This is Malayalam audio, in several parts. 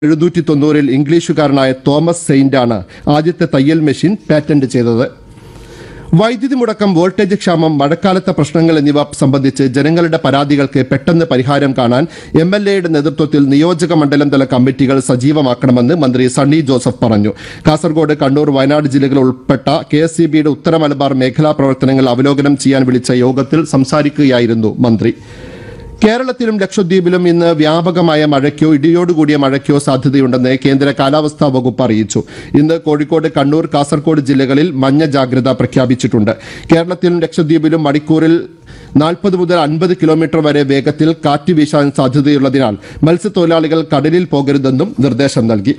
എഴുന്നൂറ്റി തൊണ്ണൂറിൽ ഇംഗ്ലീഷുകാരനായ തോമസ് സെയിന്റാണ് ആദ്യത്തെ തയ്യൽ മെഷീൻ പാറ്റന്റ് ചെയ്തത് വൈദ്യുതി മുടക്കം വോൾട്ടേജ് ക്ഷാമം മഴക്കാലത്തെ പ്രശ്നങ്ങൾ എന്നിവ സംബന്ധിച്ച് ജനങ്ങളുടെ പരാതികൾക്ക് പെട്ടെന്ന് പരിഹാരം കാണാൻ എം എൽ എയുടെ നേതൃത്വത്തിൽ നിയോജക മണ്ഡലം തല കമ്മിറ്റികൾ സജീവമാക്കണമെന്ന് മന്ത്രി സണ്ണി ജോസഫ് പറഞ്ഞു കാസർഗോഡ് കണ്ണൂർ വയനാട് ജില്ലകൾ ഉൾപ്പെട്ട കെ എസ് സി ബിയുടെ ഉത്തര മലബാർ മേഖലാ പ്രവർത്തനങ്ങൾ അവലോകനം ചെയ്യാൻ വിളിച്ച യോഗത്തിൽ സംസാരിക്കുകയായിരുന്നു മന്ത്രി കേരളത്തിലും ലക്ഷദ്വീപിലും ഇന്ന് വ്യാപകമായ മഴയ്ക്കോ ഇടിയോടുകൂടിയ മഴയ്ക്കോ സാധ്യതയുണ്ടെന്ന് കേന്ദ്ര കാലാവസ്ഥാ വകുപ്പ് അറിയിച്ചു ഇന്ന് കോഴിക്കോട് കണ്ണൂർ കാസർഗോഡ് ജില്ലകളിൽ മഞ്ഞ ജാഗ്രത പ്രഖ്യാപിച്ചിട്ടുണ്ട് കേരളത്തിലും ലക്ഷദ്വീപിലും മണിക്കൂറിൽ നാൽപ്പത് മുതൽ അൻപത് കിലോമീറ്റർ വരെ വേഗത്തിൽ കാറ്റ് വീശാൻ സാധ്യതയുള്ളതിനാൽ മത്സ്യത്തൊഴിലാളികൾ കടലിൽ പോകരുതെന്നും നിർദ്ദേശം നൽകി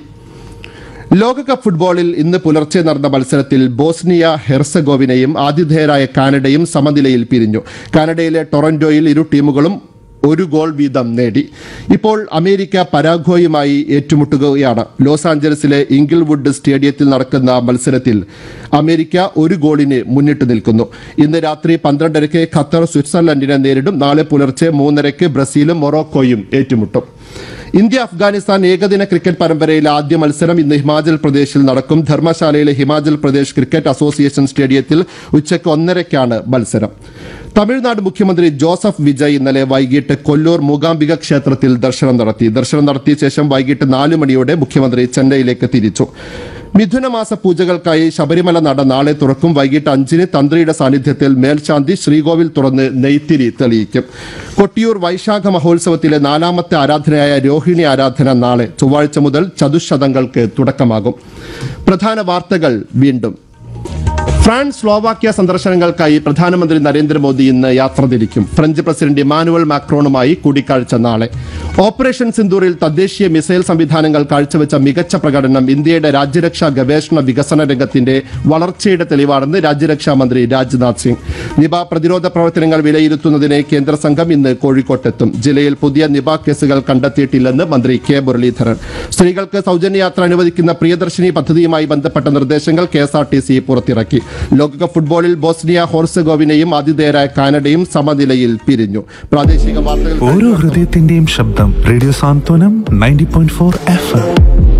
ലോകകപ്പ് ഫുട്ബോളിൽ ഇന്ന് പുലർച്ചെ നടന്ന മത്സരത്തിൽ ബോസ്നിയ ഹെർസഗോവിനയും ആതിഥേയരായ കാനഡയും സമനിലയിൽ പിരിഞ്ഞു കാനഡയിലെ ടൊറന്റോയിൽ ഇരു ടീമുകളും ഒരു ഗോൾ വീതം നേടി ഇപ്പോൾ അമേരിക്ക പരാഗ്വയുമായി ഏറ്റുമുട്ടുകയാണ് ലോസ് ആഞ്ചലസിലെ ഇംഗിൾവുഡ് സ്റ്റേഡിയത്തിൽ നടക്കുന്ന മത്സരത്തിൽ അമേരിക്ക ഒരു ഗോളിന് മുന്നിട്ട് നിൽക്കുന്നു ഇന്ന് രാത്രി പന്ത്രണ്ടരയ്ക്ക് ഖത്തർ സ്വിറ്റ്സർലൻഡിനെ നേരിടും നാളെ പുലർച്ചെ മൂന്നരയ്ക്ക് ബ്രസീലും മൊറോക്കോയും ഏറ്റുമുട്ടും ഇന്ത്യ അഫ്ഗാനിസ്ഥാൻ ഏകദിന ക്രിക്കറ്റ് പരമ്പരയിലെ ആദ്യ മത്സരം ഇന്ന് ഹിമാചൽ പ്രദേശിൽ നടക്കും ധർമ്മശാലയിലെ ഹിമാചൽ പ്രദേശ് ക്രിക്കറ്റ് അസോസിയേഷൻ സ്റ്റേഡിയത്തിൽ ഉച്ചയ്ക്ക് ഒന്നരയ്ക്കാണ് മത്സരം തമിഴ്നാട് മുഖ്യമന്ത്രി ജോസഫ് വിജയ് ഇന്നലെ വൈകിട്ട് കൊല്ലൂർ മൂകാംബിക ക്ഷേത്രത്തിൽ ദർശനം നടത്തി ദർശനം നടത്തിയ ശേഷം വൈകിട്ട് നാല് മണിയോടെ മുഖ്യമന്ത്രി ചെന്നൈയിലേക്ക് തിരിച്ചു മിഥുനമാസ പൂജകൾക്കായി ശബരിമല നട നാളെ തുറക്കും വൈകിട്ട് അഞ്ചിന് തന്ത്രിയുടെ സാന്നിധ്യത്തിൽ മേൽശാന്തി ശ്രീകോവിൽ തുറന്ന് നെയ്ത്തിരി തെളിയിക്കും കൊട്ടിയൂർ വൈശാഖ മഹോത്സവത്തിലെ നാലാമത്തെ ആരാധനയായ രോഹിണി ആരാധന നാളെ ചൊവ്വാഴ്ച മുതൽ ചതുശതങ്ങൾക്ക് തുടക്കമാകും പ്രധാന വാർത്തകൾ വീണ്ടും ഫ്രാൻസ് സ്ലോവാക്യ സന്ദർശനങ്ങൾക്കായി പ്രധാനമന്ത്രി നരേന്ദ്രമോദി ഇന്ന് യാത്ര തിരിക്കും ഫ്രഞ്ച് പ്രസിഡന്റ് ഇമാനുവൽ മാക്രോണുമായി കൂടിക്കാഴ്ച നാളെ ഓപ്പറേഷൻ സിന്ദൂറിൽ തദ്ദേശീയ മിസൈൽ സംവിധാനങ്ങൾ കാഴ്ചവെച്ച മികച്ച പ്രകടനം ഇന്ത്യയുടെ രാജ്യരക്ഷാ ഗവേഷണ വികസന രംഗത്തിന്റെ വളർച്ചയുടെ തെളിവാണെന്ന് രാജ്യരക്ഷാ മന്ത്രി രാജ്നാഥ് സിംഗ് നിപ പ്രതിരോധ പ്രവർത്തനങ്ങൾ വിലയിരുത്തുന്നതിന് കേന്ദ്ര സംഘം ഇന്ന് കോഴിക്കോട്ടെത്തും ജില്ലയിൽ പുതിയ നിപ കേസുകൾ കണ്ടെത്തിയിട്ടില്ലെന്ന് മന്ത്രി കെ മുരളീധരൻ സ്ത്രീകൾക്ക് സൗജന്യ യാത്ര അനുവദിക്കുന്ന പ്രിയദർശിനി പദ്ധതിയുമായി ബന്ധപ്പെട്ട നിർദ്ദേശങ്ങൾ K S R T C പുറത്തിറക്കി ലോകകപ്പ് ഫുട്ബോളിൽ ബോസ്നിയ ഹോർസഗോവിനയും ആതിഥേയരായ കാനഡയും സമനിലയിൽ പിരിഞ്ഞു പ്രാദേശിക വാർത്തകൾ ഓരോ ഹൃദയത്തിന്റെയും ശബ്ദം radio Santhwanam ninety point four F M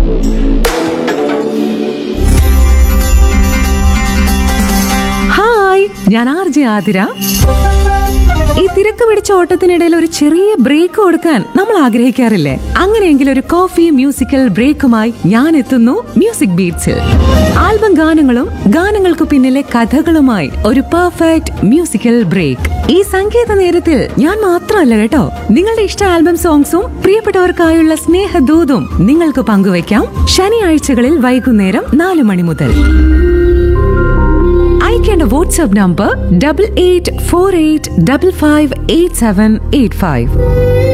hi ഞാൻ ആർ ജെ ആതിര ഈ തിരക്ക് പിടിച്ച ഓട്ടത്തിനിടയിൽ ഒരു ചെറിയ ബ്രേക്ക് കൊടുക്കാൻ നമ്മൾ ആഗ്രഹിക്കാറില്ലേ അങ്ങനെയെങ്കിൽ ഒരു കോഫി മ്യൂസിക്കൽ ബ്രേക്കുമായി ഞാൻ എത്തുന്നു മ്യൂസിക് ബീറ്റ്സിൽ ആൽബം ഗാനങ്ങളും ഗാനങ്ങൾക്ക് പിന്നിലെ കഥകളുമായി ഒരു പെർഫെക്റ്റ് മ്യൂസിക്കൽ ബ്രേക്ക് ഈ സംഗീത നേരത്തിൽ ഞാൻ മാത്രമല്ല കേട്ടോ നിങ്ങളുടെ ഇഷ്ട ആൽബം സോങ്സും പ്രിയപ്പെട്ടവർക്കായുള്ള സ്നേഹദൂതും നിങ്ങൾക്ക് പങ്കുവയ്ക്കാം ശനിയാഴ്ചകളിൽ വൈകുന്നേരം നാല് മണി മുതൽ അയക്കേണ്ട WhatsApp number double eight four eight double five eight seven eight five